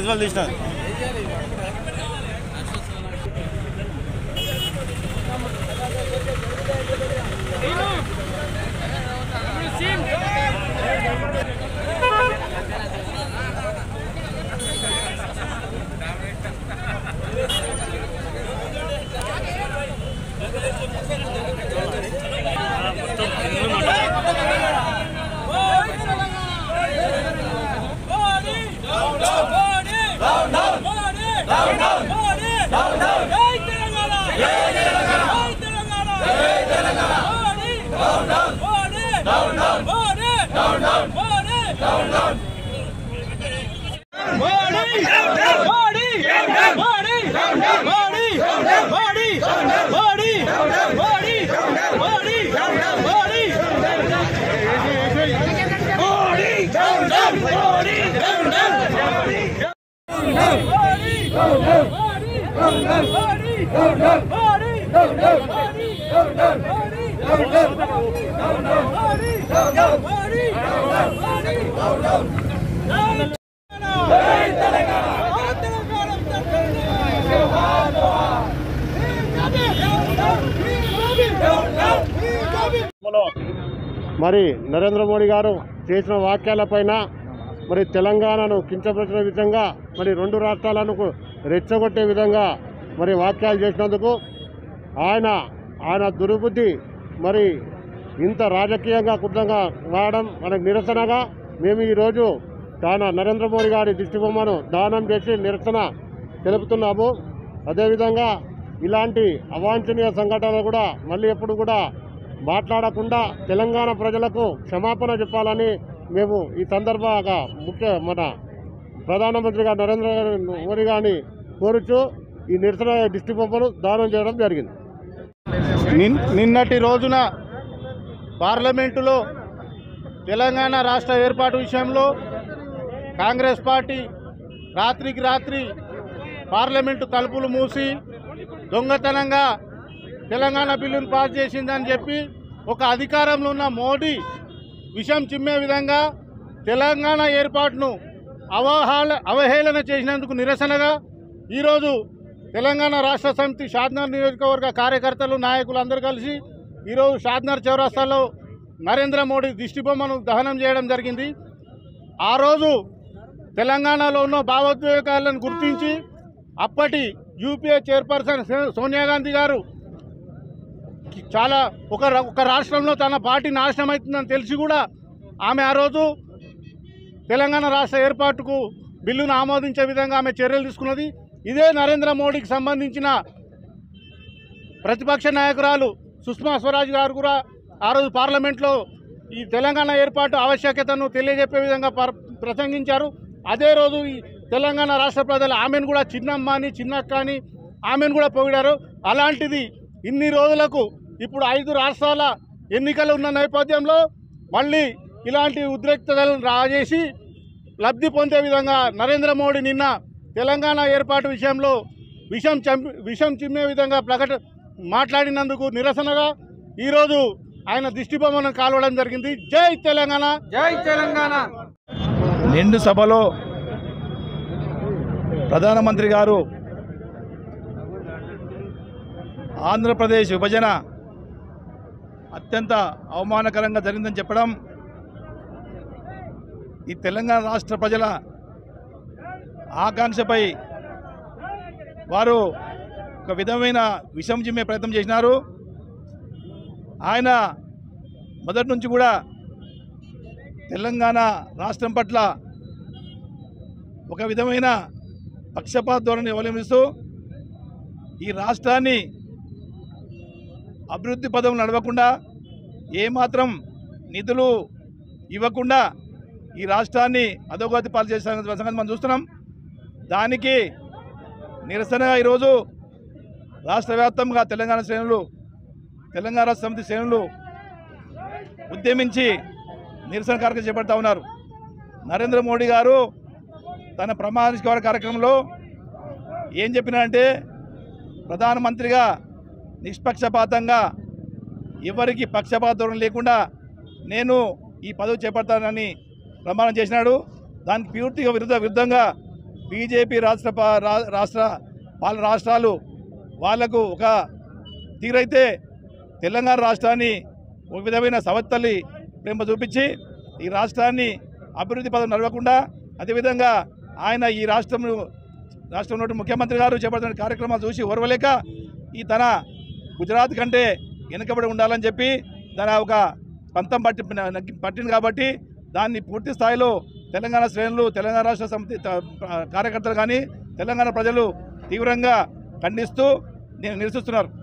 visual తీసిన మరి నరేంద్ర మోడీ గారు చేసిన వ్యాఖ్యలపైన మరి తెలంగాణను కించపరిచిన విధంగా మరి రెండు రాష్ట్రాలను కు- రెచ్చగొట్టే విధంగా మరి వ్యాఖ్యలు చేసినందుకు ఆయన ఆయన దుర్బుద్ధి మరి ఇంత రాజకీయంగా కుట్రంగా వాడడం మనకు నిరసనగా మేము ఈరోజు తాన నరేంద్ర మోడీ గారి దిష్టిబొమ్మను దానం చేసి నిరసన తెలుపుతున్నాము అదేవిధంగా ఇలాంటి అవాంఛనీయ సంఘటనలు కూడా మళ్ళీ ఎప్పుడు కూడా మాట్లాడకుండా తెలంగాణ ప్రజలకు క్షమాపణ చెప్పాలని మేము ఈ సందర్భంగా ముఖ్య మన ప్రధానమంత్రి గారు నరేంద్ర మోడీ గారిని కోరుచు ఈ నిరసన దిష్టి బొమ్మను దానం చేయడం జరిగింది నిన్ నిన్నటి రోజున పార్లమెంటులో తెలంగాణ రాష్ట్ర ఏర్పాటు విషయంలో కాంగ్రెస్ పార్టీ రాత్రికి రాత్రి పార్లమెంటు తలుపులు మూసి దొంగతనంగా తెలంగాణ బిల్లును పాస్ చేసిందని చెప్పి ఒక అధికారంలో ఉన్న మోడీ విషం చిమ్మే విధంగా తెలంగాణ ఏర్పాటును అవహాల అవహేళన చేసినందుకు నిరసనగా ఈరోజు తెలంగాణ రాష్ట్ర సమితి షాద్నగర్ నియోజకవర్గ కార్యకర్తలు నాయకులు అందరూ కలిసి ఈరోజు షాద్నగర్ చౌరస్తాలో నరేంద్ర మోడీ దిష్టిబొమ్మను దహనం చేయడం జరిగింది ఆ రోజు తెలంగాణలో ఉన్న భావోద్వేగాలను గుర్తించి అప్పటి యూపీఏ చైర్పర్సన్ సో- సోనియా గాంధీ గారు చాలా ఒక రా- ఒక రాష్ట్రంలో తన పార్టీ నాశనం అవుతుందని తెలిసి కూడా ఆమె ఆ రోజు తెలంగాణ రాష్ట్ర ఏర్పాటుకు బిల్లును ఆమోదించే విధంగా ఆమె చర్యలు తీసుకున్నది ఇదే నరేంద్ర మోడీకి సంబంధించిన ప్రతిపక్ష నాయకురాలు సుష్మా స్వరాజ్ గారు కూడా ఆ రోజు పార్లమెంట్లో ఈ తెలంగాణ ఏర్పాటు ఆవశ్యకతను తెలియజెప్పే విధంగా పర్- ప్రసంగించారు అదే రోజు ఈ తెలంగాణ రాష్ట్ర ప్రజలు ఆమెను కూడా చిన్నమ్మ అని చిన్నక్క అని ఆమెను కూడా పొగిడారు అలాంటిది ఇన్ని రోజులకు ఇప్పుడు ఐదు రాష్ట్రాల ఎన్నికలు ఉన్న నేపథ్యంలో మళ్ళీ ఇలాంటి ఉద్రిక్తతలను రాజేసి లబ్ధి పొందే విధంగా నరేంద్ర మోడీ నిన్న తెలంగాణ ఏర్పాటు విషయంలో విషం చంపి విషం చిమ్మే విధంగా ప్రకట మాట్లాడినందుకు నిరసనగా ఈరోజు ఆయన దిష్టిబొమ్మను కాలవడం జరిగింది జై తెలంగాణ జై తెలంగాణ నిండు సభలో ప్రధానమంత్రి గారు ఆంధ్రప్రదేశ్ విభజన అత్యంత అవమానకరంగా జరిగిందని చెప్పడం ఈ తెలంగాణ రాష్ట్ర ప్రజల ఆకాంక్షపై వారు ఒక విధమైన విషం చిమ్మే ప్రయత్నం చేసినారు ఆయన మొదటి నుంచి కూడా తెలంగాణ రాష్ట్రం పట్ల ఒక విధమైన పక్షపాత ధోరణి అవలంబిస్తూ ఈ రాష్ట్రాన్ని అభివృద్ధి పదం నడవకుండా ఏమాత్రం నిధులు ఇవ్వకుండా ఈ రాష్ట్రాన్ని అధోగతి పాలు చేసే సంగతి మనం చూస్తున్నాం దానికి నిరసనగా ఈరోజు రాష్ట్ర వ్యాప్తంగా తెలంగాణ శ్రేణులు తెలంగాణ రాష్ట్ర సమితి శ్రేణులు ఉద్యమించి నిరసన కార్యక్రమం చేపడతా ఉన్నారు నరేంద్ర మోడీ గారు తన ప్రమాణ కార్యక్రమంలో ఏం చెప్పినారంటే ప్రధానమంత్రిగా నిష్పక్షపాతంగా ఎవరికి పక్షపాత ధోరణి లేకుండా నేను ఈ పదవి చేపడతానని ప్రమాణం చేసినాడు దానికి పూర్తిగా విరుద్ధ విరుద్ధంగా బీజేపీ రాష్ట్ర పా- రా- రాష్ట్ర పాల రాష్ట్రాలు వాళ్లకు ఒక తీరైతే తెలంగాణ రాష్ట్రాన్ని ఒక విధమైన సవత్తల్లి ప్రేమ చూపించి ఈ రాష్ట్రాన్ని అభివృద్ధి పదం నడవకుండా అదేవిధంగా ఆయన ఈ రాష్ట్రం రాష్ట్రంలో ముఖ్యమంత్రి గారు చేపడుతున్న కార్యక్రమాలు చూసి ఓర్వలేక ఈ తన గుజరాత్ కంటే వెనుకబడి ఉండాలని చెప్పి తన ఒక పంతం పట్టి పట్టింది కాబట్టి దాన్ని పూర్తి స్థాయిలో తెలంగాణ శ్రేణులు తెలంగాణ రాష్ట్ర సమితి త- కార్యకర్తలు కానీ తెలంగాణ ప్రజలు తీవ్రంగా ఖండిస్తూ నేను నిరసిస్తున్నారు